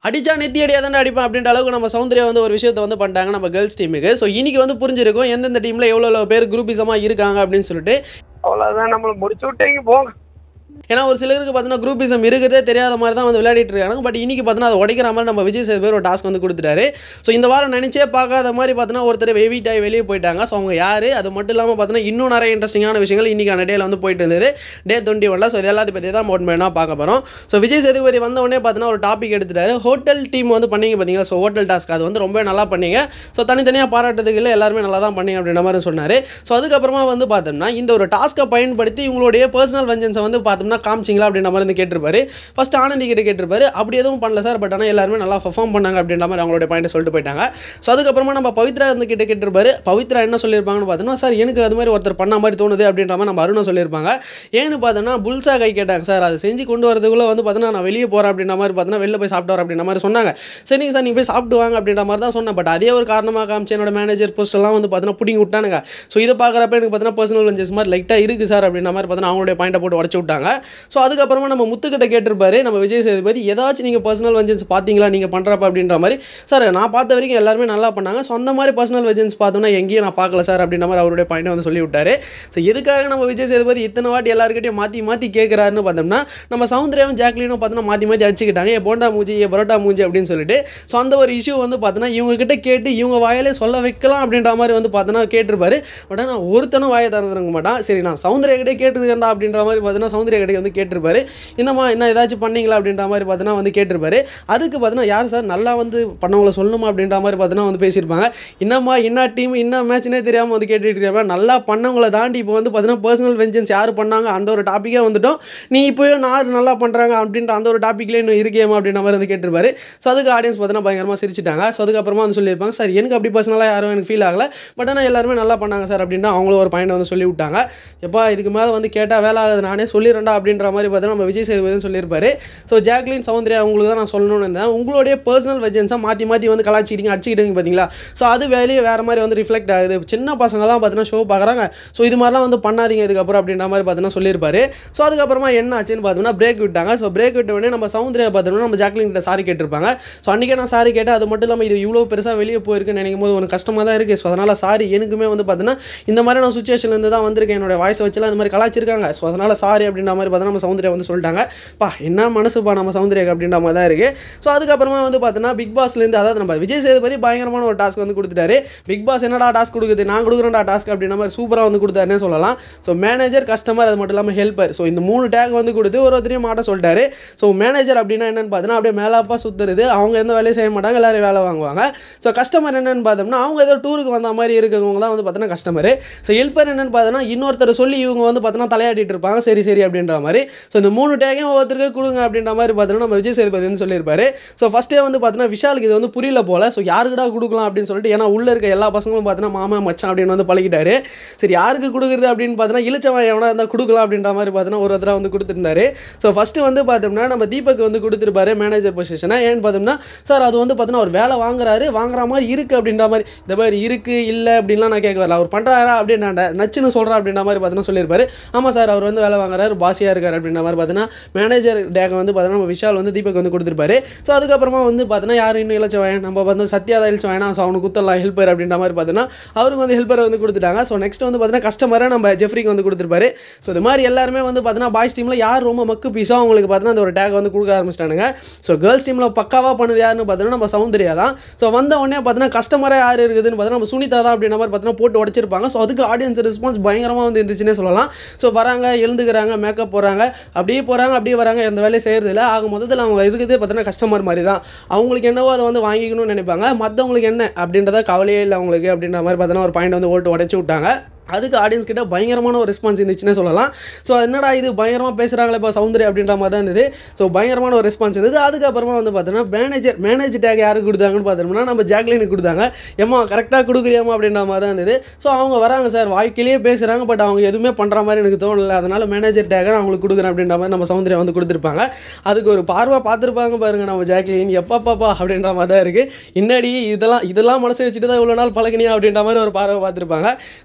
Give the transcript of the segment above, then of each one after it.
அடிச்சா நெத்தி அடியாக தானே அடிப்பேன் அப்படின்ற அளவுக்கு நம்ம சௌந்தர்யா வந்து ஒரு விஷயத்தை வந்து பண்ணிட்டாங்க நம்ம கேர்ள்ஸ் டீமுக்கு ஸோ இன்னைக்கு வந்து புரிஞ்சிருக்கும் எந்தெந்த டீமில் எவ்வளோ எவ்வளோ பேர் குரூப்பிசமாக இருக்காங்க அப்படின்னு சொல்லிட்டு அவ்வளவுதான் நம்மள முடிச்சு விட்டீங்க போங்க ஏன்னா ஒரு சிலருக்கு பார்த்தீங்கன்னா குரூப்பிசம் இருக்கிறதே தெரியாத மாதிரி தான் வந்து விளையாடிட்டு இருக்காங்க பட் இன்னைக்கு பார்த்தீங்கன்னா அதை உடைக்கிற மாதிரி நம்ம விஜய் சேதுபதி ஒரு டாஸ்க் வந்து கொடுத்துட்டாரு ஸோ இந்த வாரம் நினைச்சே பார்க்காத மாதிரி பார்த்தீங்கன்னா ஒருத்தர் வெவிட் ஆகி வெளியே போயிட்டாங்க ஸோ அவங்க யார் அது மட்டும் இல்லாமல் பார்த்தீங்கன்னா இன்னும் நிறைய இன்ட்ரெஸ்டிங்கான விஷயங்கள் இன்னைக்கான டேல வந்து போயிட்டு இருந்தது டே டுவெண்ட்டி ஒன்ல ஸோ இது எல்லாத்தையும் பற்றி தான் மோட் பண்ணா பார்க்க போகிறோம் ஸோ விஜய் சேதுபதி வந்த உடனே பார்த்தீங்கன்னா ஒரு டாபிக் எடுத்துட்டாரு ஹோட்டல் டீம் வந்து பண்ணீங்க பார்த்தீங்களா ஸோ ஹோட்டல் டாஸ்க் அது வந்து ரொம்ப நல்லா பண்ணீங்க ஸோ தனித்தனியாக பாராட்டுறதுக்கு இல்லை எல்லாருமே நல்லா தான் பண்ணீங்க அப்படின்ற மாதிரி சொன்னார் ஸோ அதுக்கப்புறமா வந்து பார்த்தோம்னா இந்த ஒரு டாஸ்க்கை பயன்படுத்தி உங்களுடைய பர்சனல் வெஞ்சன்ஸை வந்து பார்த்தோம்னா காமிச்சிங்களா அப்படின்ற மாதிரி வந்து கேட்டிருப்பாரு ஃபர்ஸ்ட் ஆனந்தி கிட்ட கேட்டிருப்பாரு அப்படி எதுவும் பண்ணல சார் பட் ஆனால் எல்லாருமே நல்லா பர்ஃபார்ம் பண்ணாங்க அப்படின்ற மாதிரி அவங்களுடைய பாயிண்ட் சொல்லிட்டு போயிட்டாங்க ஸோ அதுக்கப்புறமா நம்ம பவித்ரா வந்து கிட்ட கேட்டிருப்பாரு பவித்ரா என்ன சொல்லியிருப்பாங்கன்னு பார்த்தோம்னா சார் எனக்கு அது மாதிரி ஒருத்தர் பண்ண மாதிரி தோணுது அப்படின்ற மாதிரி நம்ம அருணை சொல்லியிருப்பாங்க ஏன்னு பார்த்தோன்னா புல்சா கை கேட்டாங்க சார் அதை செஞ்சு கொண்டு வரதுக்குள்ளே வந்து பார்த்தோன்னா நான் வெளியே போகிறேன் அப்படின்ற மாதிரி பார்த்தோன்னா வெளில போய் சாப்பிட்டு வரேன் அப்படின்ற மாதிரி சொன்னாங்க சரிங்க சார் நீங்கள் போய் சாப்பிட்டு வாங்க அப்படின்ற மாதிரி தான் சொன்னேன் பட் அதே ஒரு காரணமாக காமிச்சு என்னோட மேனேஜர் போஸ்ட் எல்லாம் வந்து பார்த்தோன்னா புடிங்கி விட்டானுங்க ஸோ இதை பார்க்குறப்ப எனக்கு பார்த்தோன்னா பர்சனல் வெஞ்சஸ் மாதிரி லைட்டாக இருக்குது சார் அப்படின்ற மாதிரி பார்த்தோன்னா அவங்களுடைய பாயிண்டை போட்டு உடச்சு விட்டாங்க ஸோ அதுக்கப்புறமா நம்ம முத்துக்கிட்ட கேட்டிருப்பாரு நம்ம விஜய் சேதுபதி ஏதாச்சும் நீங்கள் பர்சனல் வெஞ்சன்ஸ் பார்த்தீங்களா நீங்கள் பண்ணுறப்ப அப்படின்ற மாதிரி சார் நான் பார்த்த வரைக்கும் எல்லாருமே நல்லா பண்ணாங்க ஸோ அந்த மாதிரி பர்சனல் வெஞ்சன்ஸ் பார்த்தோம்னா எங்கேயும் நான் பார்க்கல சார் அப்படின்ற மாதிரி அவருடைய பாயிண்டை வந்து சொல்லி விட்டாரு ஸோ எதுக்காக நம்ம விஜய் சேதுபதி இத்தனை வாட்டி எல்லாருக்கிட்டையும் மாற்றி மாற்றி கேட்குறாருன்னு பார்த்தோம்னா நம்ம சௌந்தர்யாவும் ஜாக்லினும் பார்த்தோன்னா மாற்றி மாற்றி அடிச்சுக்கிட்டாங்க ஏ போண்டா மூஞ்சி ஏ பரோட்டா மூஞ்சி அப்படின்னு சொல்லிட்டு ஸோ அந்த ஒரு இஷ்யூ வந்து பார்த்தோன்னா இவங்க கிட்ட கேட்டு இவங்க வாயிலே சொல்ல வைக்கலாம் அப்படின்ற மாதிரி வந்து பார்த்தோன்னா கேட்டிருப்பாரு பட் ஆனால் ஒருத்தனும் வாயை திறந்துருக்க மாட்டான் சரி நான் சௌந்தர்யா கிட்டே கேட்டுருக்கேன்டா அப்படின்ற மாதிரி பார்த்தோன்னா சௌந்தர்யா கிட்டே வந்து கேட்டிருப்பாரு இந்தம்மா என்ன ஏதாச்சும் பண்ணீங்களா அப்படின்ற மாதிரி பார்த்தோன்னா வந்து கேட்டிருப்பாரு அதுக்கு பார்த்தோன்னா யார் சார் நல்லா வந்து பண்ணவங்கள சொல்லணுமா அப்படின்ற மாதிரி பார்த்தோன்னா வந்து பேசியிருப்பாங்க என்னம்மா என்ன டீம் என்ன மேட்ச்னே தெரியாமல் வந்து கேட்டுட்டு இருக்காங்க நல்லா பண்ணவங்கள தாண்டி இப்போ வந்து பார்த்தீங்கன்னா பர்சனல் வெஞ்சன்ஸ் யார் பண்ணாங்க அந்த ஒரு டாப்பிக்கே வந்துட்டோம் நீ இப்போயும் நான் நல்லா பண்ணுறாங்க அப்படின்ற அந்த ஒரு டாப்பிக்லேயே இன்னும் இருக்கேமா அப்படின்ற மாதிரி வந்து கேட்டிருப்பாரு ஸோ அதுக்கு ஆடியன்ஸ் பார்த்தீங்கன்னா பயங்கரமாக சிரிச்சிட்டாங்க ஸோ அதுக்கப்புறமா வந்து சொல்லியிருப்பாங்க சார் எனக்கு அப்படி பர்சனலாக யாரும் எனக்கு ஃபீல் ஆகலை பட் ஆனால் எல்லாருமே நல்லா பண்ணாங்க சார் அப்படின்னா அவங்களும் ஒரு பாயிண்ட் வந்து சொல்லி விட்டாங்க எப்பா இதுக்கு மேலே வந்து கேட்டால் வேலை ஆகுது நானே சொல்லிடுறேன்டா அப்படின்ற மாதிரி பார்த்தீங்கன்னா நம்ம விஜய் சேதுபதி சொல்லியிருப்பாரு ஸோ ஜாக்லின் சௌந்தர்யா உங்களுக்கு தான் நான் சொல்லணும்னு இருந்தேன் உங்களுடைய பர்சனல் வெஜன்ஸாக மாற்றி மாற்றி வந்து கலாச்சிக்கிட்டீங்க அடிச்சுக்கிட்டீங்க பார்த்தீங்களா ஸோ அது வேலையே வேறு மாதிரி வந்து ரிஃப்ளெக்ட் ஆகுது சின்ன பசங்களாம் பார்த்தீங்கன்னா ஷோ பார்க்குறாங்க ஸோ இது மாதிரிலாம் வந்து பண்ணாதீங்க இதுக்கப்புறம் அப்படின்ற மாதிரி பார்த்தீங்கன்னா சொல்லியிருப்பாரு ஸோ அதுக்கப்புறமா என்ன ஆச்சுன்னு பார்த்தோம்னா பிரேக் விட்டாங்க ஸோ பிரேக் விட்ட உடனே நம்ம சௌந்தர்யா பார்த்தோம்னா நம்ம ஜாக்லின் கிட்ட சாரி கேட்டிருப்பாங்க ஸோ அன்றைக்கே நான் சாரி கேட்டேன் அது மட்டும் இல்லாமல் இது இவ்வளோ பெருசாக வெளியே போயிருக்குன்னு நினைக்கும் போது உனக்கு கஷ்டமாக தான் இருக்குது ஸோ அதனால் சாரி எனக்குமே வந்து பார்த்தீங்கன்னா இந்த மாதிரி நான் சுச்சுவேஷன்லேருந்து தான் வந்திருக்கேன் என்னோட வாய்ஸ் வச்சுலாம் இந்த மாதிரி கலாச்சிருக்காங்க ஸோ அதனால் சாரி அப்படின்ற மாதிரி பார்த்தா நம்ம சௌந்தர்யா வந்து சொல்லிட்டாங்க பா என்ன மனசுப்பா நம்ம சௌந்தர்யா அப்படின்ற மாதிரி தான் இருக்குது ஸோ அதுக்கப்புறமா வந்து பார்த்தோன்னா பிக் பாஸ்லேருந்து அதாவது நம்ம விஜய் சேதுபதி பயங்கரமான ஒரு டாஸ்க் வந்து கொடுத்துட்டாரு பிக் பாஸ் என்னடா டாஸ்க் கொடுக்குது நான் கொடுக்குறேன்டா டாஸ்க் அப்படின்ற மாதிரி சூப்பராக வந்து கொடுத்தாருன்னே சொல்லலாம் ஸோ மேனேஜர் கஸ்டமர் அது மட்டும் இல்லாமல் ஹெல்ப்பர் ஸோ இந்த மூணு டேக் வந்து கொடுத்து ஒரு ஒருத்தரையும் மாட்ட சொல்லிட்டாரு ஸோ மேனேஜர் அப்படின்னா என்னன்னு பார்த்தோன்னா அப்படியே மேலாப்பா சுற்றுறது அவங்க எந்த வேலையும் செய்ய மாட்டாங்க எல்லாரும் வேலை வாங்குவாங்க ஸோ கஸ்டமர் என்னன்னு பார்த்தோம்னா அவங்க ஏதோ டூருக்கு வந்த மாதிரி இருக்கவங்க தான் வந்து பார்த்தோன்னா கஸ்டமர் ஸோ ஹெல்ப்பர் என்னன்னு பார்த்தோன்னா இன்னொருத்தர் சொல்லி இவங்க வந்து பார்த்தோன்னா தலையாட்டிட்டு இருப்பாங்க சரி சரி அப்படின்ற மாதிரி ஸோ இந்த மூணு டேக்கையும் ஒவ்வொருத்தருக்கு கொடுங்க அப்படின்ற மாதிரி பார்த்தோன்னா நம்ம விஜய் சேதுபதி வந்து சொல்லியிருப்பாரு ஸோ ஃபஸ்ட்டே வந்து பார்த்தோன்னா விஷாலுக்கு இது வந்து புரியல போல ஸோ யாருக்குடா கொடுக்கலாம் அப்படின்னு சொல்லிட்டு ஏன்னா உள்ள இருக்க எல்லா பசங்களும் பார்த்தோன்னா மாமா மச்சான் அப்படின்னு வந்து பழகிட்டாரு சரி யாருக்கு கொடுக்குறது அப்படின்னு பார்த்தோன்னா இளிச்சவன் எவனா இருந்தால் கொடுக்கலாம் அப்படின்ற மாதிரி பார்த்தோன்னா ஒரு ஒருத்தராக வந்து கொடுத்துருந்தாரு ஸோ ஃபஸ்ட்டு வந்து பார்த்தோம்னா நம்ம தீபக் வந்து கொடுத்துருப்பாரு மேனேஜர் பொசிஷனை ஏன்னு பார்த்தோம்னா சார் அது வந்து பார்த்தோன்னா ஒரு வேலை வாங்குறாரு வாங்குற மாதிரி இருக்குது அப்படின்ற மாதிரி இந்த மாதிரி இருக்குது இல்லை அப்படின்லாம் நான் கேட்க வரல அவர் பண்ணுறாரா அப்படின்னு நான் நச்சுன்னு சொல்கிறேன் அப்படின்ற மாதிரி பார்த்தோன்னா சொல்லியிருப்பாரு ஆமாம் சார் அவர் வந்து வேலை வாங்குறாரு பாசியாக இருக்கார் அப்படின்ற மாதிரி பார்த்தோன்னா மேனேஜர் டேக் வந்து பார்த்தோன்னா நம்ம விஷால் வந்து தீபக் வந்து கொடுத்துருப்பாரு ஸோ அதுக்கப்புறமா வந்து பார்த்தோன்னா யார் இன்னும் இழைச்சவன் நம்ம வந்து சத்யா தான் இழைச்சவன் ஸோ அவனுக்கு குத்தலாம் ஹெல்ப்பர் அப்படின்ற மாதிரி பார்த்தோன்னா அவருக்கு வந்து ஹெல்ப்பரை வந்து கொடுத்துட்டாங்க ஸோ நெக்ஸ்ட் வந்து பார்த்தீங்கன்னா கஸ்டமரை நம்ம ஜெஃப்ரிக்கு வந்து கொடுத்துருப்பாரு ஸோ இது மாதிரி எல்லாருமே வந்து பார்த்தீங்கன்னா பாய்ஸ் டீமில் யார் ரொம்ப மக்கு பீஸோ அவங்களுக்கு பார்த்தீங்கன்னா அந்த ஒரு டேக் வந்து கொடுக்க ஆரம்பிச்சிட்டானுங்க ஸோ கேர்ள்ஸ் டீமில் பக்காவாக பண்ணுது யாருன்னு பார்த்தீங்கன்னா நம்ம சௌந்தர்யா தான் ஸோ வந்த உடனே பார்த்தீங்கன்னா கஸ்டமராக யார் இருக்குதுன்னு பார்த்தீங்கன்னா நம்ம சுனிதா தான் அப்படின்ற மாதிரி பார்த்தீங்கன்னா போட்டு உடச்சிருப்பாங்க ஸோ அதுக்கு ஆடியன்ஸ் ரெஸ்பான்ஸ் பயங்கரமாக வந்து இருந்துச்சுன்னே சொல்லலாம் ஸோ வராங்க எழுந்துக்கிறாங்க மேக்கப் போகிறாங்க அப்படியே போகிறாங்க அப்படியே வராங்க எந்த வேலையும் செய்கிறதில்ல ஆக மொத்தத்தில் அவங்க இருக்கிறதே பார்த்தீங்கன்னா கஸ்டமர் மாதிரி தான் அவங்களுக்கு என்னவோ அதை வந்து வாங்கிக்கணும்னு நினைப்பாங்க மற்றவங்களுக்கு என்ன அப்படின்றத கவலையே இல்லை அவங்களுக்கு அப்படின்ற மாதிரி பார்த்தீங்கன்னா ஒரு பாயிண்ட் வந்து ஓட்டு உடச்சி விட்டாங்க அதுக்கு ஆடியன்ஸ் கிட்ட பயங்கரமான ஒரு ரெஸ்பான்ஸ் இருந்துச்சுன்னே சொல்லலாம் ஸோ என்னடா இது பயங்கரமாக பேசுகிறாங்களே இப்போ சௌந்தர்யா அப்படின்ற மாதிரி தான் இருந்தது ஸோ பயங்கரமான ஒரு ரெஸ்பான்ஸ் இருந்தது அதுக்கப்புறமா வந்து பார்த்தோன்னா மேனேஜர் மேனேஜர் டேக் யாருக்கு கொடுத்தாங்கன்னு பார்த்தோம்னா நம்ம ஜாக்லினுக்கு கொடுத்தாங்க ஏமா கரெக்டாக கொடுக்குறியாமா அப்படின்ற மாதிரி தான் இருந்தது ஸோ அவங்க வராங்க சார் வாய்க்கிலேயே பேசுகிறாங்க பட் அவங்க எதுவுமே பண்ணுற மாதிரி எனக்கு தோணலை அதனால் மேனேஜர் டேக்கை நான் அவங்களுக்கு கொடுக்குறேன் அப்படின்ற மாதிரி நம்ம சௌந்தர்யா வந்து கொடுத்துருப்பாங்க அதுக்கு ஒரு பார்வை பார்த்துருப்பாங்க பாருங்க நம்ம ஜாக்லின் எப்பப்பாப்பா அப்படின்ற மாதிரி தான் இருக்குது இன்னாடி இதெல்லாம் இதெல்லாம் மனசை வச்சுட்டு தான் இவ்வளோ நாள் பழகினியா அப்படின்ற மாதிரி ஒரு பார்வை பார்த்துருப்பாங்க ஸோ அதுக்கப்புறம்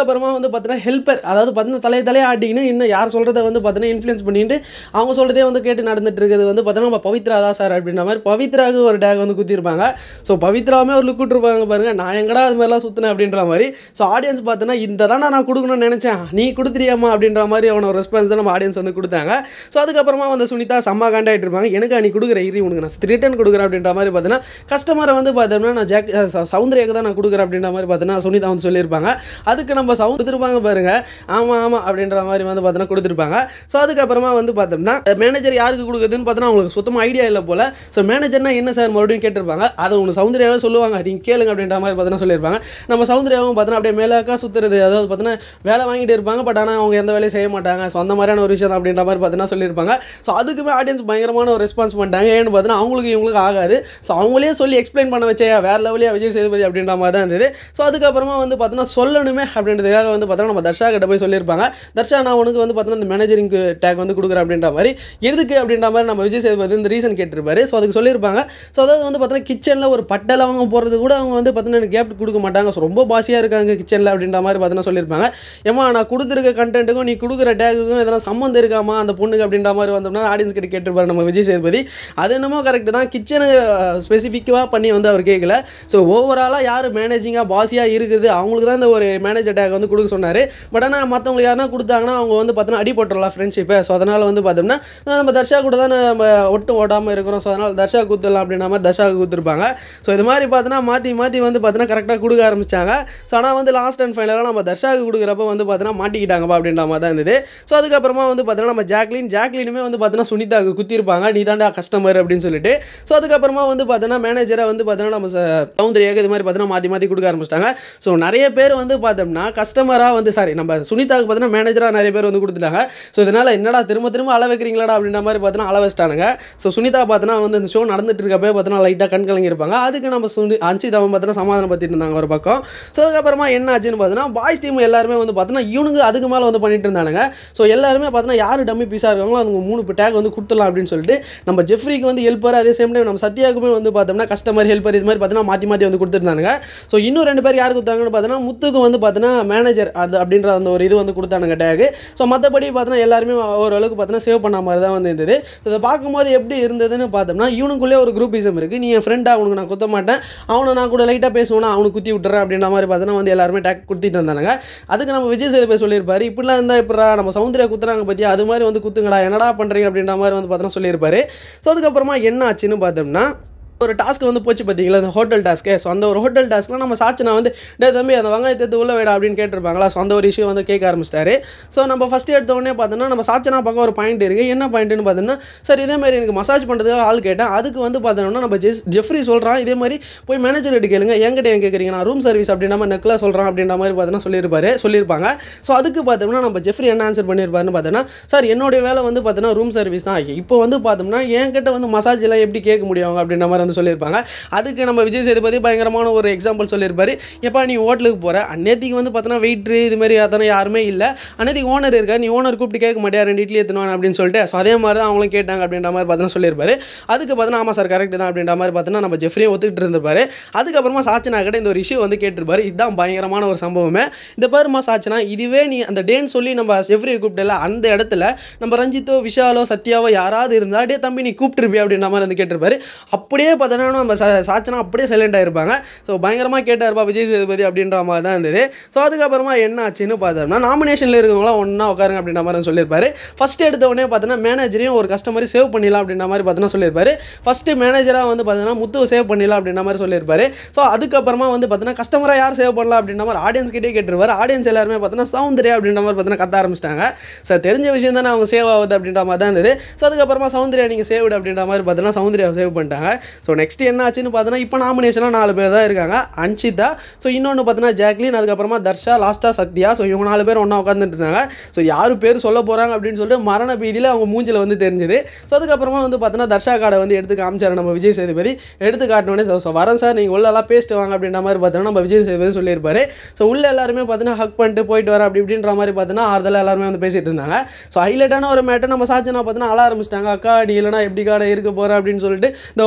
அதுக்கப்புறமா வந்து பார்த்தீங்கன்னா ஹெல்ப்பர் அதாவது பார்த்தீங்கன்னா தலையை தலையை ஆட்டிக்கின்னு இன்னும் யார் சொல்கிறத வந்து பார்த்தீங்கன்னா இன்ஃப்ளூயன்ஸ் பண்ணிட்டு அவங்க சொல்கிறதே வந்து கேட்டு நடந்துட்டு இருக்குது வந்து பார்த்தீங்கன்னா நம்ம பவித்ரா தான் சார் அப்படின்ற மாதிரி பவித்ராவுக்கு ஒரு டேக் வந்து குத்திருப்பாங்க ஸோ பவித்ராவுமே ஒரு லுக் விட்டுருப்பாங்க பாருங்க நான் எங்கடா அது மாதிரிலாம் சுற்றினேன் அப்படின்ற மாதிரி ஸோ ஆடியன்ஸ் பார்த்தீங்கன்னா இந்த தானே நான் கொடுக்கணும்னு நினச்சேன் நீ கொடுத்துறியாமா அப்படின்ற மாதிரி அவனோட ரெஸ்பான்ஸ் தான் நம்ம ஆடியன்ஸ் வந்து கொடுத்தாங்க ஸோ அதுக்கப்புறமா வந்து சுனிதா செம்ம காண்டாயிட்டு இருப்பாங்க எனக்கு நீ கொடுக்குற இரி உனக்கு நான் ரிட்டர்ன் கொடுக்குறேன் அப்படின்ற மாதிரி பார்த்தீங்கன்னா கஸ்டமரை வந்து பார்த்தோம்னா நான் ஜாக் சவுந்தரியாக்கு தான் நான் கொடுக்குறேன் அப்படின்ற மாதிரி பார்த்தீங்கன்னா சுனிதா வந்து சொல்லியிருப்பாங்க அதுக்கு நம்ம சவுண்ட் கொடுத்துருப்பாங்க பாருங்க ஆமாம் ஆமாம் அப்படின்ற மாதிரி வந்து பார்த்தீங்கன்னா கொடுத்துருப்பாங்க ஸோ அதுக்கப்புறமா வந்து பார்த்தோம்னா மேனேஜர் யாருக்கு கொடுக்குதுன்னு பார்த்தோன்னா அவங்களுக்கு சுத்தமாக ஐடியா இல்லை போல ஸோ மேனேஜர்னா என்ன சார் மறுபடியும் கேட்டிருப்பாங்க அதை ஒன்று சௌந்தர்யாவே சொல்லுவாங்க நீங்கள் கேளுங்க அப்படின்ற மாதிரி பார்த்தீங்கன்னா சொல்லியிருப்பாங்க நம்ம சௌந்தர்யாவும் பார்த்தீங்கன்னா அப்படியே மேலாக்கா சுற்றுறது அதாவது பார்த்தீங்கன்னா வேலை வாங்கிட்டு இருப்பாங்க பட் ஆனால் அவங்க எந்த வேலையும் செய்ய மாட்டாங்க ஸோ அந்த மாதிரியான ஒரு விஷயம் தான் அப்படின்ற மாதிரி பார்த்தீங்கன்னா சொல்லியிருப்பாங்க ஸோ அதுக்குமே ஆடியன்ஸ் பயங்கரமான ஒரு ரெஸ்பான்ஸ் பண்ணிட்டாங்க ஏன்னு பார்த்தீங்கன்னா அவங்களுக்கு இவங்களுக்கு ஆகாது ஸோ அவங்களே சொல்லி எக்ஸ்பிளைன் பண்ண வச்சே வேறு லெவலியாக விஜய் சேதுபதி அப்படின்ற மாதிரி தான் இருந்தது ஸோ அதுக்கப்புறமா வந்து பார்த்தீங்கன்னா சொல்லணுமே அப்படின்றதுக்காக வந்து பார்த்தீங்கன்னா நம்ம தர்ஷா கிட்ட போய் சொல்லியிருப்பாங்க தர்ஷா நான் உனக்கு வந்து பார்த்தீங்கன்னா இந்த மேனேஜரிங் டேக் வந்து கொடுக்குறேன் அப்படின்ற மாதிரி எதுக்கு அப்படின்ற மாதிரி நம்ம விஜய் சேதுபதி இந்த ரீசன் கேட்டிருப்பாரு ஸோ அதுக்கு சொல்லியிருப்பாங்க ஸோ அதாவது வந்து பார்த்தீங்கன்னா கிச்சனில் ஒரு பட்டல் அவங்க போகிறது கூட அவங்க வந்து பார்த்தீங்கன்னா எனக்கு கேப் கொடுக்க மாட்டாங்க ஸோ ரொம்ப பாசியாக இருக்காங்க கிச்சனில் அப்படின்ற மாதிரி பார்த்தீங்கன்னா சொல்லியிருப்பாங்க ஏமா நான் கொடுத்துருக்க கண்டென்ட்டுக்கும் நீ கொடுக்குற டேக்குக்கும் எதனா சம்மந்தம் இருக்காமா அந்த பொண்ணுக்கு அப்படின்ற மாதிரி வந்தோம்னா ஆடியன்ஸ் கிட்ட கேட்டிருப்பாரு நம்ம விஜய் சேதுபதி அது என்னமோ கரெக்ட் தான் கிச்சனு ஸ்பெசிஃபிக்காக பண்ணி வந்து அவர் கேட்கல ஸோ ஓவராலாக யார் மேனேஜிங்காக பாசியாக இருக்குது அவங்களுக்கு தான் இந்த ஒரு மேனேஜர் டேக் வந்து கொடுக்க சொன்னார் பட் ஆனால் மற்றவங்களுக்கு யாருன்னா கொடுத்தாங்கன்னா அவங்க வந்து பார்த்தோன்னா அடிபட்டுறலாம் ஃப்ரெண்ட்ஷிப்பை ஸோ அதனால் வந்து பார்த்தோம்னா நம்ம தர்ஷா கூட தான் நம்ம ஒட்டு ஓடாமல் இருக்கிறோம் ஸோ அதனால் தர்ஷா குத்துடலாம் அப்படின்ற மாதிரி தர்ஷாவுக்கு கொடுத்துருப்பாங்க ஸோ இது மாதிரி பார்த்தோன்னா மாற்றி மாற்றி வந்து பார்த்தோன்னா கரெக்டாக கொடுக்க ஆரம்பிச்சாங்க ஸோ ஆனால் வந்து லாஸ்ட் அண்ட் ஃபைனலாக நம்ம தர்ஷாவுக்கு கொடுக்குறப்ப வந்து பார்த்தோன்னா மாட்டிக்கிட்டாங்கப்பா அப்படின்ற மாதிரி தான் இருந்தது ஸோ அதுக்கப்புறமா வந்து பார்த்தோன்னா நம்ம ஜாக்லின் ஜாக்லினுமே வந்து பார்த்தோன்னா சுனிதாவுக்கு குத்திருப்பாங்க நீ தாண்டா கஸ்டமர் அப்படின்னு சொல்லிட்டு ஸோ அதுக்கப்புறமா வந்து பார்த்தோன்னா மேனேஜரை வந்து பார்த்தோன்னா நம்ம ச- சௌந்தர்யாக்கு இது மாதிரி பார்த்தோன்னா மாற்றி மாற்றி கொடுக்க ஆரம்பிச்சிட்டாங்க ஸோ நிறைய பேர் வந்து பார்த்தோம்னா கஸ்டமராக வந்து சாரி நம்ம சுனிதாவுக்கு பார்த்தோன்னா மேனேஜராக நிறைய பேர் வந்து கொடுத்துட்டாங்க ஸோ இதனால் என்னடா திரும்ப திரும்ப அள வைக்கிறீங்களாடா அப்படின்ற மாதிரி பார்த்தோன்னா அள வச்சிட்டானுங்க ஸோ சுனிதா பார்த்தோன்னா வந்து இந்த ஷோ நடந்துட்டு இருக்கப்பே பார்த்தோன்னா லைட்டாக கண் கலங்கி இருப்பாங்க அதுக்கு நம்ம சுனி அன்சிதாவை பார்த்தோன்னா சமாதானம் பற்றிட்டு இருந்தாங்க ஒரு பக்கம் ஸோ அதுக்கப்புறமா என்ன ஆச்சுன்னு பார்த்தோன்னா பாய்ஸ் டீம் எல்லாருமே வந்து பார்த்தோன்னா இவனுங்க அதுக்கு மேலே வந்து பண்ணிட்டு இருந்தானுங்க ஸோ எல்லாருமே பார்த்தோன்னா யார் டம்மி பீஸாக இருக்காங்களோ அவங்க மூணு டேக் வந்து கொடுத்துடலாம் அப்படின்னு சொல்லிட்டு நம்ம ஜெஃப்ரிக்கு வந்து ஹெல்ப்பர் அதே சேம் டைம் நம்ம சத்யாவுக்குமே வந்து பார்த்தோம்னா கஸ்டமர் ஹெல்ப்பர் இது மாதிரி பார்த்தோன்னா மாற்றி மாற்றி வந்து கொடுத்துருந்தானுங்க ஸோ இன்னும் ரெண்டு பேர் யார் கொடுத்தாங்கன்னு பார்த்தோன்னா முத்துக்கு வந்து பார்த்தோன்னா மேனேஜர் அது அப்படின்ற அந்த ஒரு இது வந்து கொடுத்தானுங்க டேக் ஸோ மற்றபடி பார்த்தோன்னா எல்லாருமே ஓரளவுக்கு பார்த்தோன்னா சேவ் பண்ண மாதிரி தான் வந்து இருந்தது ஸோ இதை பார்க்கும்போது எப்படி இருந்ததுன்னு பார்த்தோம்னா இவனுக்குள்ளே ஒரு குரூப்பிசம் இருக்குது நீ என் ஃப்ரெண்டாக அவனுக்கு நான் குத்த மாட்டேன் அவனை நான் கூட லைட்டாக பேசுவேனா அவனுக்கு குத்தி விட்டுறேன் அப்படின்ற மாதிரி பார்த்தோன்னா வந்து எல்லாருமே டேக் கொடுத்துட்டு இருந்தானுங்க அதுக்கு நம்ம விஜய் சேதுபதி சொல்லியிருப்பாரு இப்படிலாம் இருந்தால் இப்படா நம்ம சௌந்தர்யா குத்துறாங்க பற்றியா அது மாதிரி வந்து குத்துங்கடா என்னடா பண்ணுறீங்க அப்படின்ற மாதிரி வந்து பார்த்தோன்னா சொல்லியிருப்பாரு ஸோ அதுக்கப்புறமா என்ன ஆச்சுன்னு பார்த்தோம்னா ஒரு டாஸ்க் வந்து போச்சு பார்த்தீங்களா அந்த ஹோட்டல் டாஸ்க்கு ஸோ அந்த ஒரு ஹோட்டல் டாஸ்க்கில் நம்ம சாச்சனா வந்து டே தம்பி அந்த வெங்காயத்தை எடுத்து உள்ள வைடா அப்படின்னு கேட்டிருப்பாங்களா ஸோ அந்த ஒரு இஷ்யூ வந்து கேட்க ஆரம்பிச்சிட்டாரு ஸோ நம்ம ஃபஸ்ட்டு எடுத்த உடனே பார்த்தோன்னா நம்ம சாச்சனா பக்கம் ஒரு பாயிண்ட் இருக்குது என்ன பாயிண்ட்னு பார்த்தோன்னா சார் இதே மாதிரி எனக்கு மசாஜ் பண்ணுறதுக்காக ஆள் கேட்டேன் அதுக்கு வந்து பார்த்தோம்னா நம்ம ஜெஸ் ஜெஃப்ரி சொல்கிறான் இதே மாதிரி போய் மேனேஜர் கிட்ட கேளுங்க என்கிட்ட ஏன் கேட்குறீங்க நான் ரூம் சர்வீஸ் அப்படின்ற மாதிரி நெக்கில் சொல்கிறேன் அப்படின்ற மாதிரி பார்த்தோன்னா சொல்லியிருப்பாரு சொல்லியிருப்பாங்க ஸோ அதுக்கு பார்த்தோம்னா நம்ம ஜெஃப்ரி என்ன ஆன்சர் பண்ணியிருப்பாருன்னு பார்த்தோன்னா சார் என்னுடைய வேலை வந்து பார்த்தோன்னா ரூம் சர்வீஸ் தான் இப்போ வந்து பார்த்தோம்னா என்கிட்ட வந்து மசாஜ் எல்லாம் எப்படி கேட்க முடியும் அவங்க அப்படின்ற மாதிரி வந்து சொல்லியிருப்பாங்க அதுக்கு நம்ம விஜய் சேதுபதி பயங்கரமான ஒரு எக்ஸாம்பிள் சொல்லியிருப்பாரு எப்பா நீ ஹோட்டலுக்கு போகிற அந்நேத்திக்கு வந்து பார்த்தோன்னா வெயிட்ரு இது மாதிரி அத்தனை யாருமே இல்லை அன்னைக்கு ஓனர் இருக்கா நீ ஓனர் கூப்பிட்டு கேட்க மாட்டியா ரெண்டு இட்லி எடுத்துனுவான் அப்படின்னு சொல்லிட்டு ஸோ அதே மாதிரி தான் அவங்களும் கேட்டாங்க அப்படின்ற மாதிரி பார்த்தோன்னா சொல்லியிருப்பாரு அதுக்கு பார்த்தோன்னா ஆமாம் சார் கரெக்ட் தான் அப்படின்ற மாதிரி பார்த்தோன்னா நம்ம ஜெஃப்ரியும் ஒத்துக்கிட்டு இருந்திருப்பாரு அதுக்கப்புறமா சாச்சனா கிட்ட இந்த ஒரு இஷ்யூ வந்து கேட்டிருப்பாரு இதுதான் பயங்கரமான ஒரு சம்பவமே இந்த பாருமா சாச்சனா இதுவே நீ அந்த டேன்னு சொல்லி நம்ம ஜெஃப்ரியை கூப்பிட்டல அந்த இடத்துல நம்ம ரஞ்சித்தோ விஷாலோ சத்யாவோ யாராவது இருந்தால் டே தம்பி நீ கூப்பிட்டுருப்பியா அப்படின்ற மாதிரி வந்து கேட்டிருப்பாரு அப்படியே பார்த்தோன்னா நம்ம சா- சாச்சனா அப்படியே சைலண்ட் ஆயிருப்பாங்க ஸோ பயங்கரமாக கேட்டாருப்பா விஜய் சேதுபதி அப்படின்ற மாதிரி தான் இருந்தது ஸோ அதுக்கப்புறமா என்ன ஆச்சுன்னு பார்த்தோம்னா நாமினேஷனில் இருக்கவங்களாம் ஒன்றா உட்காருங்க அப்படின்ற மாதிரி சொல்லியிருப்பாரு ஃபர்ஸ்ட் எடுத்த உடனே பார்த்தோன்னா மேனேஜரையும் ஒரு கஸ்டமரை சேவ் பண்ணிடலாம் அப்படின்ற மாதிரி பார்த்தோன்னா சொல்லியிருப்பாரு ஃபஸ்ட்டு மேனேஜராக வந்து பார்த்தோன்னா முத்துவை சேவ் பண்ணிடலாம் அப்படின்ற மாதிரி சொல்லியிருப்பாரு ஸோ அதுக்கப்புறமா வந்து பார்த்தோன்னா கஸ்டமராக யார் சேவ் பண்ணலாம் அப்படின்ற மாதிரி ஆடியன்ஸ் கிட்டே கேட்டிருப்பாரு ஆடியன்ஸ் எல்லாருமே பார்த்தோன்னா சௌந்தர்யா அப்படின்ற மாதிரி பார்த்தோன்னா கத்த ஆரம்பிச்சிட்டாங்க ஸோ தெரிஞ்ச விஷயம் தானே அவங்க சேவ் ஆகுது அப்படின்ற மாதிரி தான் இருந்தது ஸோ அதுக்கப்புறமா சௌந்தர்யா நீங்கள் சேவ்டு அப்படின்ற மாதிரி பார்த்தோன்னா சௌந்தர்யா சேவ் பண்ணிட்டாங்க ஸோ நெக்ஸ்ட் என்ன ஆச்சுன்னு பார்த்தோன்னா இப்போ நாமினேஷனாக நாலு பேர் தான் இருக்காங்க அன்ஷிதா ஸோ இன்னொன்று பார்த்தோன்னா ஜாக்லின் அதுக்கப்புறமா தர்ஷா லாஸ்ட்டாக சத்யா ஸோ இவங்க நாலு பேர் ஒன்றா உட்காந்துட்டு இருந்தாங்க ஸோ யார் பேர் சொல்ல போகிறாங்க அப்படின்னு சொல்லிட்டு மரண பீதியில் அவங்க மூஞ்சில் வந்து தெரிஞ்சுது ஸோ அதுக்கப்புறமா வந்து பார்த்தோன்னா தர்ஷா கார்டை வந்து எடுத்து காமிச்சாரு நம்ம விஜய் சேதுபதி எடுத்து காட்டினோடனே ஸோ ஸோ வரேன் சார் நீங்கள் உள்ளெல்லாம் பேசிட்டு வாங்க அப்படின்ற மாதிரி பார்த்தோன்னா நம்ம விஜய் சேதுபதி சொல்லியிருப்பாரு ஸோ உள்ள எல்லாருமே பார்த்தீங்கன்னா ஹக் பண்ணிட்டு போயிட்டு வரேன் அப்படி இப்படின்ற மாதிரி பார்த்தீங்கன்னா ஆறுதலாக எல்லாருமே வந்து பேசிட்டு இருந்தாங்க ஸோ ஹைலைட்டான ஒரு மேட்டர் நம்ம சாச்சனா பார்த்தீங்கன்னா அழ ஆரம்பிச்சிட்டாங்க அக்கா நீ இல்லைனா எப்படி காடை இருக்க போகிற அப்படின்னு சொல்லிட்டு இந்த ஒப்பாரியில்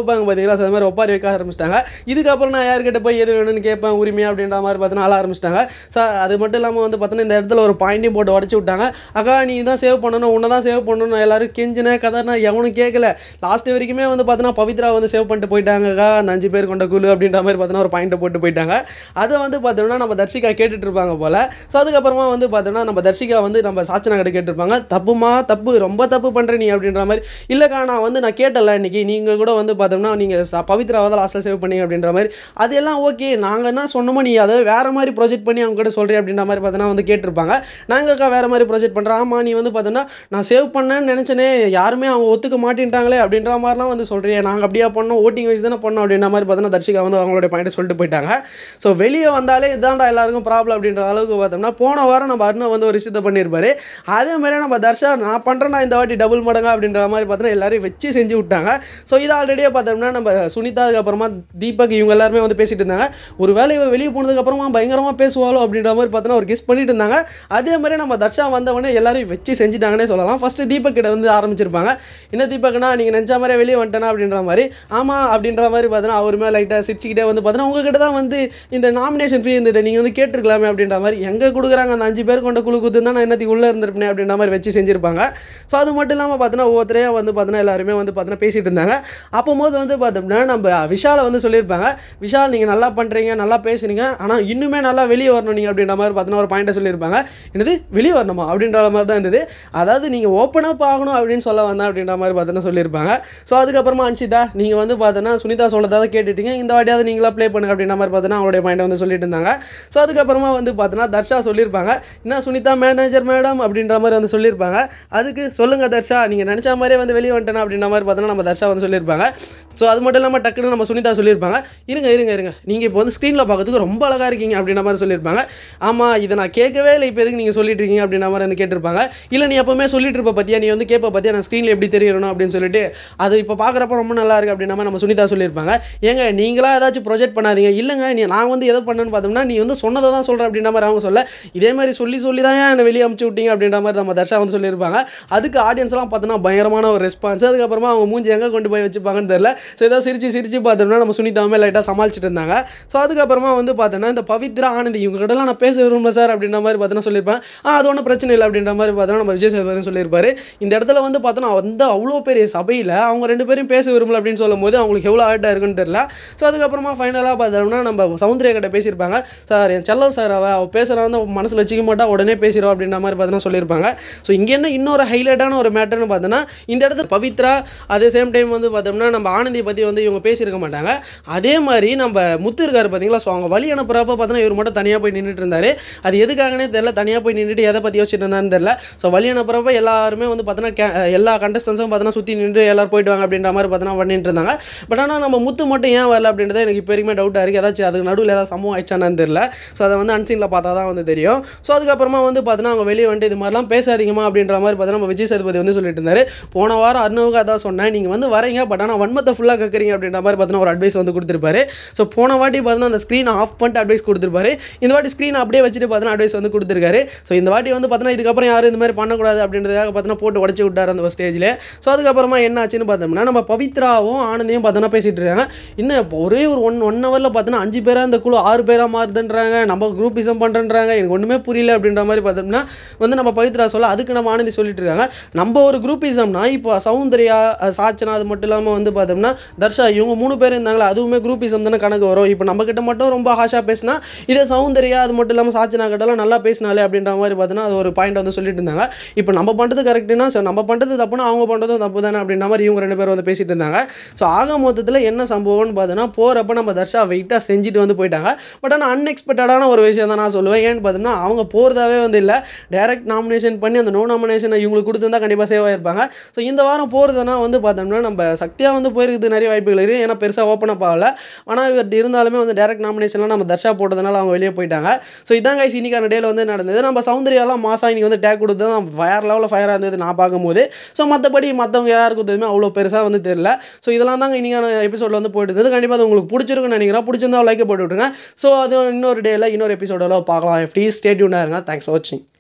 வைப்பாங்க பார்த்தீங்களா so அது மாதிரி ஒப்பாரி வைக்க ஆரம்பிச்சிட்டாங்க இதுக்கப்புறம் நான் யார்கிட்ட போய் எது வேணும்னு கேட்பேன் உரிமையா அப்படின்ற மாதிரி பார்த்தீங்கன்னா ஆள ஆரம்பிச்சிட்டாங்க சார் அது மட்டும் இல்லாமல் வந்து பார்த்தீங்கன்னா இந்த இடத்துல ஒரு பாயிண்டையும் போட்டு உடச்சி விட்டாங்க அக்கா நீ தான் சேவ் பண்ணணும் உன்னை தான் சேவ் பண்ணணும் எல்லாரும் கெஞ்சின கதனா எவனும் கேட்கல லாஸ்ட் வரைக்குமே வந்து பார்த்தீங்கன்னா பவித்ரா வந்து சேவ் பண்ணிட்டு போயிட்டாங்கக்கா அந்த அஞ்சு பேர் கொண்ட குழு அப்படின்ற மாதிரி பார்த்தீங்கன்னா ஒரு பாயிண்ட்டை போட்டு போயிட்டாங்க அதை வந்து பார்த்தோம்னா நம்ம தர்ஷிகா கேட்டுட்டு இருப்பாங்க போல ஸோ அதுக்கப்புறமா வந்து பார்த்தோம்னா நம்ம தர்ஷிகா வந்து நம்ம சாச்சனா கிட்ட கேட்டிருப்பாங்க தப்புமா தப்பு ரொம்ப தப்பு பண்ணுற நீ அப்படின்ற மாதிரி இல்லைக்கா நான் வந்து நான் கேட்டல இன்னைக்கு நீங்கள் கூட வந்து பார்த்தோம்னா நீங்கள் பவித்ராவை தான் லாஸ்ட்டில் சேவ் பண்ணீங்க அப்படின்ற மாதிரி அது எல்லாம் ஓகே நாங்கள் என்ன சொன்னோமோ நீ அதை வேறு மாதிரி ப்ரொஜெக்ட் பண்ணி அவங்க கிட்ட சொல்கிறேன் அப்படின்ற மாதிரி பார்த்தோன்னா வந்து கேட்டிருப்பாங்க நாங்கக்கா வேறு மாதிரி ப்ரொஜெக்ட் பண்ணுறோம் ஆமாம் நீ வந்து பார்த்தோன்னா நான் சேவ் பண்ணேன்னு நினச்சனே யாருமே அவங்க ஒத்துக்க மாட்டேன்ட்டாங்களே அப்படின்ற மாதிரிலாம் வந்து சொல்கிறேன் நாங்கள் அப்படியே பண்ணோம் ஓட்டிங் வைஸ் தானே பண்ணோம் அப்படின்ற மாதிரி பார்த்தோன்னா தர்ஷிகா வந்து அவங்களுடைய பாயிண்ட்டை சொல்லிட்டு போயிட்டாங்க ஸோ வெளியே வந்தாலே இதான்டா எல்லாருக்கும் ப்ராப்ளம் அப்படின்ற அளவுக்கு பார்த்தோம்னா போன வாரம் நம்ம அருணா வந்து ஒரு விஷயத்தை பண்ணியிருப்பாரு அதே மாதிரி நம்ம தர்ஷா நான் பண்ணுறேன் நான் இந்த வாட்டி டபுள் மடங்கா அப்படின்ற மாதிரி பார்த்தோன்னா எல்லாரையும் வச்சு செஞ்சு விட்டாங்க ஸோ இது ஆல்ரெடியே பார்த்தோம்னா நம்ம சுனிதாவுக்கு அப்புறமா தீபக் இவங்க எல்லாருமே வந்து பேசிட்டு இருந்தாங்க ஒரு வேலை இவ வெளியே போனதுக்கு அப்புறமா பயங்கரமாக பேசுவாளோ அப்படின்ற மாதிரி பார்த்தோன்னா ஒரு கெஸ் பண்ணிட்டு இருந்தாங்க அதே மாதிரி நம்ம தர்ஷா வந்தவொடனே எல்லாரையும் வச்சு செஞ்சுட்டாங்கன்னே சொல்லலாம் ஃபஸ்ட்டு தீபக் கிட்ட வந்து ஆரம்பிச்சிருப்பாங்க என்ன தீபக்னா நீங்கள் நினச்ச மாதிரியே வெளியே வந்துட்டேனா அப்படின்ற மாதிரி ஆமாம் அப்படின்ற மாதிரி பார்த்தோன்னா அவருமே லைட்டாக சிரிச்சுக்கிட்டே வந்து பார்த்தோன்னா உங்ககிட்ட தான் வந்து இந்த நாமினேஷன் ஃப்ரீ இருந்தது நீங்கள் வந்து கேட்டிருக்கலாமே அப்படின்ற மாதிரி எங்கே கொடுக்குறாங்க அந்த அஞ்சு பேர் கொண்ட குழு கொடுத்து நான் என்னத்துக்கு உள்ளே இருந்திருப்பேன் அப்படின்ற மாதிரி வச்சு செஞ்சுருப்பாங்க ஸோ அது மட்டும் இல்லாமல் பார்த்தோன்னா ஒவ்வொருத்தரையாக வந்து பார்த்தோன்னா எல்லாருமே வந்து பார்த்தோன்னா பேசிகிட்டு இருந்தாங்க அப்போது வந்து பார்த்தோம்னா நம்ம விஷாலை வந்து சொல்லியிருப்பாங்க விஷால் நீங்கள் நல்லா பண்ணுறீங்க நல்லா பேசுறீங்க ஆனால் இன்னுமே நல்லா வெளியே வரணும் நீங்கள் அப்படின்ற மாதிரி பார்த்தோன்னா ஒரு பாயிண்ட்டை சொல்லியிருப்பாங்க என்னது வெளியே வரணுமா அப்படின்ற மாதிரி தான் இருந்தது அதாவது நீங்கள் ஓப்பன் அப் ஆகணும் அப்படின்னு சொல்ல வந்தேன் அப்படின்ற மாதிரி பார்த்தோன்னா சொல்லியிருப்பாங்க ஸோ அதுக்கப்புறமா அன்ஷிதா நீங்கள் வந்து பார்த்தோன்னா சுனிதா சொல்லதாக கேட்டுட்டீங்க இந்த வாட்டியாவது நீங்களா ப்ளே பண்ணுங்க அப்படின்ற மாதிரி பார்த்தோன்னா அவருடைய பாயிண்டை வந்து சொல்லிட்டு இருந்தாங்க ஸோ அதுக்கப்புறமா வந்து பார்த்தோன்னா தர்ஷா சொல்லியிருப்பாங்க என்ன சுனிதா மேனேஜர் மேடம் அப்படின்ற மாதிரி வந்து சொல்லியிருப்பாங்க அதுக்கு சொல்லுங்கள் தர்ஷா நீங்கள் நினச்ச மாதிரியே வந்து வெளியே வந்துட்டேன் அப்படின்ற மாதிரி பார்த்தோன்னா நம்ம தர்ஷா வந்து சொல்லியிருப்பாங்க ஸோ அது மட்டும் இல்லாமல் டக்குன்னு நம்ம சுனிதா சொல்லியிருப்பாங்க இருங்க இருங்க இருங்க நீங்கள் இப்போ வந்து ஸ்க்ரீனில் பார்க்கறதுக்கு ரொம்ப அழகாக இருக்கீங்க அப்படின்ற மாதிரி சொல்லியிருப்பாங்க ஆமாம் இதை நான் கேட்கவே இல்லை இப்போ எதுக்கு நீங்கள் சொல்லிட்டு இருக்கீங்க அப்படின்ற மாதிரி வந்து கேட்டிருப்பாங்க இல்லை நீ எப்பவுமே சொல்லிட்டு இருப்ப பற்றியா நீ வந்து கேட்ப பற்றியா நான் ஸ்க்ரீனில் எப்படி தெரியணும் அப்படின்னு சொல்லிட்டு அது இப்போ பார்க்குறப்ப ரொம்ப நல்லா இருக்கு அப்படின்ற மாதிரி நம்ம சுனிதா சொல்லியிருப்பாங்க ஏங்க நீங்களா ஏதாச்சும் ப்ரொஜெக்ட் பண்ணாதீங்க இல்லைங்க நீ நான் வந்து எதை பண்ணேன்னு பார்த்தோம்னா நீ வந்து சொன்னதை தான் சொல்கிறேன் அப்படின்ற மாதிரி அவங்க சொல்ல இதே மாதிரி சொல்லி சொல்லி தான் என்னை வெளியே அமுச்சு விட்டீங்க அப்படின்ற மாதிரி நம்ம தர்ஷா வந்து சொல்லியிருப்பாங்க அதுக்கு ஆடியன்ஸ்லாம் பார்த்தோன்னா பயங்கரமான ஒரு ரெஸ்பான்ஸ் அதுக்கப்புறமா அவங்க மூஞ்சி எங்கே கொண்டு போய் வச்சுப்பாங்கன்னு தெரியல ஸோ ஏதோ சிரிச்சு சிரிச்சு பார்த்தோம்னா நம்ம சுனிதாவுமே லைட்டாக சமாளிச்சுட்டு இருந்தாங்க ஸோ அதுக்கப்புறமா வந்து பார்த்தோன்னா இந்த பவித்ரா ஆனந்தி இவங்க கிட்டலாம் நான் பேச விரும்பல சார் அப்படின்ற மாதிரி பார்த்தோன்னா சொல்லியிருப்பேன் ஆ அது ஒன்றும் பிரச்சனை இல்லை அப்படின்ற மாதிரி பார்த்தோன்னா நம்ம விஜய் சேதுபதி சொல்லியிருப்பாரு இந்த இடத்துல வந்து பார்த்தோன்னா வந்து அவ்வளோ பெரிய சபையில் அவங்க ரெண்டு பேரும் பேச விரும்பல அப்படின்னு சொல்லும்போது அவங்களுக்கு எவ்வளோ ஆர்ட்டாக இருக்குன்னு தெரியல ஸோ அதுக்கப்புறமா ஃபைனலாக பார்த்தோம்னா நம்ம சௌந்தர்யா கிட்ட பேசியிருப்பாங்க சார் என் செல்லம் சார் அவள் அவள் பேசுகிற வந்து மனசில் வச்சுக்க மாட்டா உடனே பேசிடுவா அப்படின்ற மாதிரி பார்த்தோன்னா சொல்லியிருப்பாங்க ஸோ இங்கே என்ன இன்னொரு ஹைலைட்டான ஒரு மேட்டர்னு பார்த்தோன்னா இந்த இடத்துல பவித்ரா அதே சேம் டைம் வந்து பார்த்தோம்னா நம்ம ஆனந்தியை பற்றி வந்து இவங்க பேசியிருக்க மாட்டாங்க அதே மாதிரி நம்ம முத்து இருக்காரு பார்த்தீங்களா ஸோ அவங்க வழி அனுப்புறப்ப பார்த்தோன்னா இவர் மட்டும் தனியாக போய் நின்றுட்டு இருந்தார் அது எதுக்காகனே தெரியல தனியாக போய் நின்றுட்டு எதை பற்றி யோசிச்சுட்டு இருந்தான்னு தெரியல ஸோ வழி அனுப்புறப்ப எல்லாருமே வந்து பார்த்தோன்னா கே- எல்லா கண்டஸ்டன்ஸும் பார்த்தோன்னா சுற்றி நின்று எல்லாரும் போயிட்டு வாங்க அப்படின்ற மாதிரி பார்த்தோன்னா பண்ணிட்டு இருந்தாங்க பட் ஆனால் நம்ம முத்து மட்டும் ஏன் வரல அப்படின்றது எனக்கு இப்போ வரைக்குமே டவுட்டாக இருக்குது ஏதாச்சும் அதுக்கு நடுவில் ஏதாவது சம்பவம் ஆயிடுச்சானு தெரியல ஸோ அதை வந்து அன்சீனில் பார்த்தா தான் வந்து தெரியும் ஸோ அதுக்கப்புறமா வந்து பார்த்தோன்னா அவங்க வெளியே வந்துட்டு இது மாதிரிலாம் பேசாதீங்கம்மா அப்படின்ற மாதிரி பார்த்தோன்னா நம்ம விஜய் சேதுபதி வந்து சொல்லிட்டு இருந்தாரு போன வாரம் அர்ணவுக்கு அதான் சொன்னேன் நீங்கள் வந்து வரீங்க பட் ஆனால் வன்மத்தை ஃபுல்லாக கேட்குறீங்க அப்படின்ற மாதிரி பார்த்தோன்னா ஒரு அட்வைஸ் வந்து கொடுத்துருப்பாரு ஸோ போன வாட்டி பார்த்தோன்னா அந்த ஸ்க்ரீனை ஆஃப் பண்ணிட்டு அட்வைஸ் கொடுத்துருப்பாரு இந்த வாட்டி ஸ்க்ரீன் அப்படியே வச்சுட்டு பார்த்தோன்னா அட்வைஸ் வந்து கொடுத்துருக்காரு ஸோ இந்த வாட்டி வந்து பார்த்தோன்னா இதுக்கப்புறம் யாரும் இந்த மாதிரி பண்ணக்கூடாது அப்படின்றதுக்காக பார்த்தோன்னா போட்டு உடச்சி விட்டார் அந்த ஒரு ஸ்டேஜில் ஸோ அதுக்கப்புறமா என்ன ஆச்சுன்னு பார்த்தோம்னா நம்ம பவித்ராவும் ஆனந்தியும் பார்த்தோன்னா பேசிட்டு இருக்காங்க இன்னும் இப்போ ஒரே ஒரு ஒன் ஒன் ஹவரில் பார்த்தோன்னா அஞ்சு பேராக அந்த குழு ஆறு பேராக மாறுதுன்றாங்க நம்ம குரூப்பிசம் பண்ணுறன்றாங்க எனக்கு ஒன்றுமே புரியல அப்படின்ற மாதிரி பார்த்தோம்னா வந்து நம்ம பவித்ரா சொல்ல அதுக்கு நம்ம ஆனந்தி சொல்லிட்டு இருக்காங்க நம்ம ஒரு குரூப்பிசம்னா இப்போ சௌந்தர்யா அஹ் சாச்சனா அது மட்டும் இல்லாமல் வந்து பார்த்தோம்னா தர்ஷா இவங்க மூணு பேர் இருந்தாங்களா அதுவுமே குரூப்பிசம் தானே கணக்கு வரும் இப்போ நம்ம கிட்ட மட்டும் ரொம்ப ஹாஷாக பேசினா இதே சௌந்தர்யா அது மட்டும் இல்லாமல் சாச்சனா கிட்டலாம் நல்லா பேசினாலே அப்படின்ற மாதிரி பார்த்தோன்னா அது ஒரு பாயிண்ட் வந்து சொல்லிட்டு இருந்தாங்க இப்போ நம்ம பண்ணுறது கரெக்டுனா ஸோ நம்ம பண்ணுறது தப்புனா அவங்க பண்ணுறதும் தப்பு தானே அப்படின்ற மாதிரி இவங்க ரெண்டு பேரும் வந்து பேசிட்டு இருந்தாங்க ஸோ ஆக மொத்தத்தில் என்ன சம்பவம்னு பார்த்தோன்னா போகிறப்ப நம்ம தர்ஷா வெயிட்டாக செஞ்சுட்டு வந்து போயிட்டாங்க பட் ஆனால் அன்எக்ஸ்பெக்டடான ஒரு விஷயம் தான் நான் சொல்லுவேன் ஏன்னு பார்த்தோம்னா அவங்க போகிறதாவே வந்து இல்லை டைரக்ட் நாமினேஷன் பண்ணி அந்த நோ நாமினேஷனை இவங்களுக்கு கொடுத்துருந்தா கண்டிப்பாக சேவ் ஆயிருப்பாங்க ஸோ இந்த வாரம் போகிறதுனா வந்து பார்த்தோம்னா நம்ம சக்தியாக வந்து போயிருக்குது நிறைய வாய்ப்புகள் இருக்குது ஏன்னா பெருசாக ஓப்பன் அப் ஆகல ஆனால் இவர் இருந்தாலுமே வந்து டேரக்ட் நாமினேஷன்லாம் நம்ம தர்ஷா போட்டதுனால அவங்க வெளியே போயிட்டாங்க ஸோ இதான் கைஸ் இன்னைக்கான டேல வந்து நடந்தது நம்ம சௌந்தர்யாலாம் மாசா இன்னைக்கு வந்து டேக் கொடுத்து தான் ஃபயர் லெவலில் ஃபயராக இருந்தது நான் பார்க்கும்போது ஸோ மற்றபடி மற்றவங்க யாருக்கும் எதுவுமே அவ்வளோ பெருசாக வந்து தெரியல ஸோ இதெல்லாம் தாங்க இன்னைக்கான எபிசோடில் வந்து போயிட்டு இருந்தது கண்டிப்பாக அது உங்களுக்கு பிடிச்சிருக்குன்னு நினைக்கிறேன் பிடிச்சிருந்தா லைக் போட்டு விட்டுருங்க ஸோ அது இன்னொரு டேல இன்னொரு எபிசோடில் பார்க்கலாம் ப்ளீஸ் ஸ்டேட்யூனாக இருங்க தேங்க்ஸ் ஃபார் வாட்சிங்